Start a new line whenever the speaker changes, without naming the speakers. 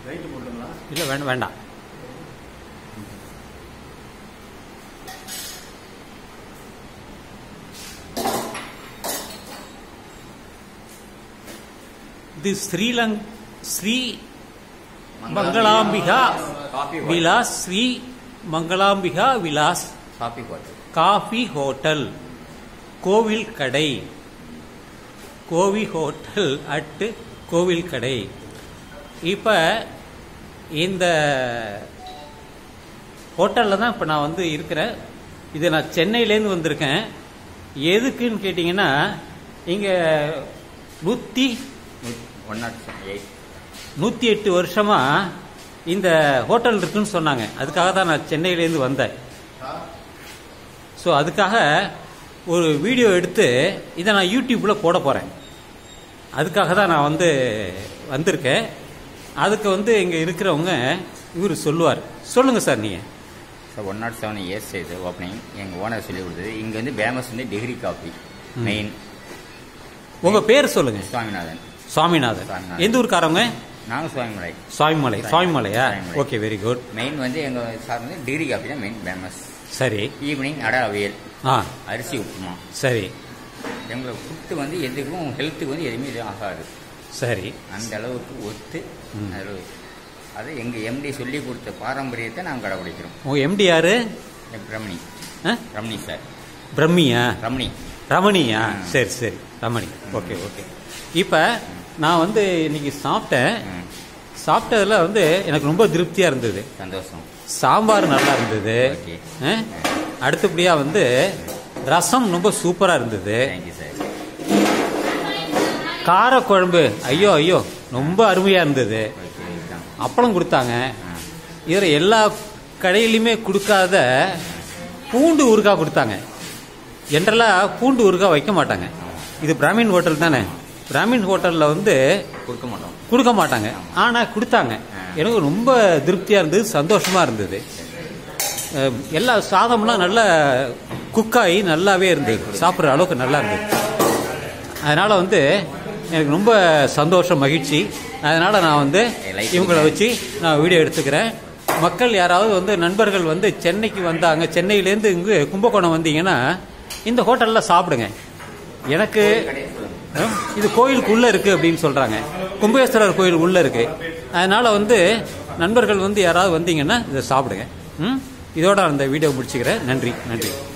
Right போட்டுங்களா
இல்லை வேண்டாம் வேண்டாம் இது ஸ்ரீலங் Shri Mangalambika
coffee
Vilas Shri Mangalambika Vilas
coffee hotel
coffee hotel கோவில் கடை கோவி ஹோட்டல் அட்டு கோவில் கடை இப்போ இந்த ஹோட்டலில் தான் இப்போ நான் வந்து இருக்கிறேன் இது நான் சென்னையிலேருந்து வந்திருக்கேன் எதுக்குன்னு கேட்டிங்கன்னா இங்கே நூற்றி
ஒன் நாட் எயிட்
நூற்றி எட்டு வருஷமாக இந்த ஹோட்டல் இருக்குன்னு சொன்னாங்க அதுக்காக தான் நான் சென்னையிலேருந்து வந்தேன் ஸோ அதுக்காக ஒரு வீடியோ எடுத்து இதை நான் யூடியூப்பில் போட போகிறேன் அதுக்காக தான் நான் வந்து வந்திருக்கேன் அதுக்கு வந்து இங்கே இருக்கிறவங்க இவர் சொல்லுவார் சொல்லுங்கள் சார் நீங்கள்
sir one not seven years இது ஓப்பனிங் எங்கள் ஓனர் சொல்லி கொடுத்தது இங்கே வந்து ஃபேமஸ் வந்து டிகிரி காஃபி மெயின்
உங்கள் பேர் சொல்லுங்கள்
சுவாமிநாதன்
சுவாமிநாதன்
சுவாமிநாதன்.
எந்த ஊருக்காரவங்க
நாங்கள் சுவாமிமலை
சுவாமிமலை சுவாமிமலையா
Swamimalai.
Okay very good
main வந்து எங்கள் சார் வந்து டிகிரி காஃபி தான் மெயின் ஃபேமஸ்
சரி
ஈவினிங் அடை அவியல்
ஆ
அரிசி உப்புமா
சரி
எங்களை ஃபுட்டு வந்து எதுக்கும் ஹெல்த்துக்கு வந்து எதுவுமே இது ஆகாது
சரி
அந்த அளவுக்கு ஒத்து
ம்.
அளவு அதை எங்கள் எம்டி சொல்லி கொடுத்த பாரம்பரியத்தை நாங்கள் கடைபிடிக்கிறோம்
உங்கள் எம்டி யாரு
எம் ரமணி
ஆ?
ரமணி சார்
பிரம்மியா
ரமணி
ரமணியா
ம்.
சரி சரி ரமணி ஓகே ஓகே இப்போ நான் வந்து இன்னைக்கு சாப்பிட்டேன்
ம்.
சாப்பிட்டதுல வந்து எனக்கு ரொம்ப திருப்தியாக இருந்தது
சந்தோஷம்
சாம்பார் நல்லா இருந்தது
ஓகே.
ஆ? அடுத்தபடியாக வந்து ரசம் ரொம்ப சூப்பராக இருந்தது
தேங்க்யூ சார்
காரக்குழம்பு ஐயோ ஐயோ ரொம்ப அருமையாக இருந்தது
ஓகே வெல்கம்
அப்பளம் கொடுத்தாங்க
ஆ
இதில் எல்லா கடையிலையுமே கொடுக்காத பூண்டு ஊறுகாய் கொடுத்தாங்க ஜென்ரலாக பூண்டு ஊறுகாய் வைக்க மாட்டாங்க இது பிராமின் ஹோட்டல் தானே பிராமின் ஹோட்டலில் வந்து
கொடுக்க மாட்டோம்
கொடுக்க மாட்டாங்க ஆனால் கொடுத்தாங்க எனக்கு ரொம்ப திருப்தியாக இருந்தது சந்தோஷமாக இருந்தது அஹ், எல்லா சாதம்லாம் நல்லா குக்காகி நல்லாவே இருந்தது சாப்பிட்ற அளவுக்கு நல்லா இருந்தது அதனால் வந்து எனக்கு ரொம்ப சந்தோஷம் மகிழ்ச்சி அதனால் நான் வந்து இவங்களை வச்சு நான் வீடியோ எடுத்துக்கிறேன் மக்கள் யாராவது வந்து நண்பர்கள் வந்து சென்னைக்கு வந்தாங்க சென்னையிலேருந்து இங்கே கும்பகோணம் வந்தீங்கன்னா இந்த ஹோட்டலில் சாப்பிடுங்க எனக்கு அஹ், இது கோயிலுக்குள்ளே இருக்குது அப்படின்னு சொல்கிறாங்க கும்பேஸ்வரர் கோயில் உள்ளே இருக்குது அதனால் வந்து நண்பர்கள் வந்து யாராவது வந்தீங்கன்னா இதை சாப்பிடுங்க ம் இதோட அந்த வீடியோ முடிச்சுக்கிறேன் நன்றி நன்றி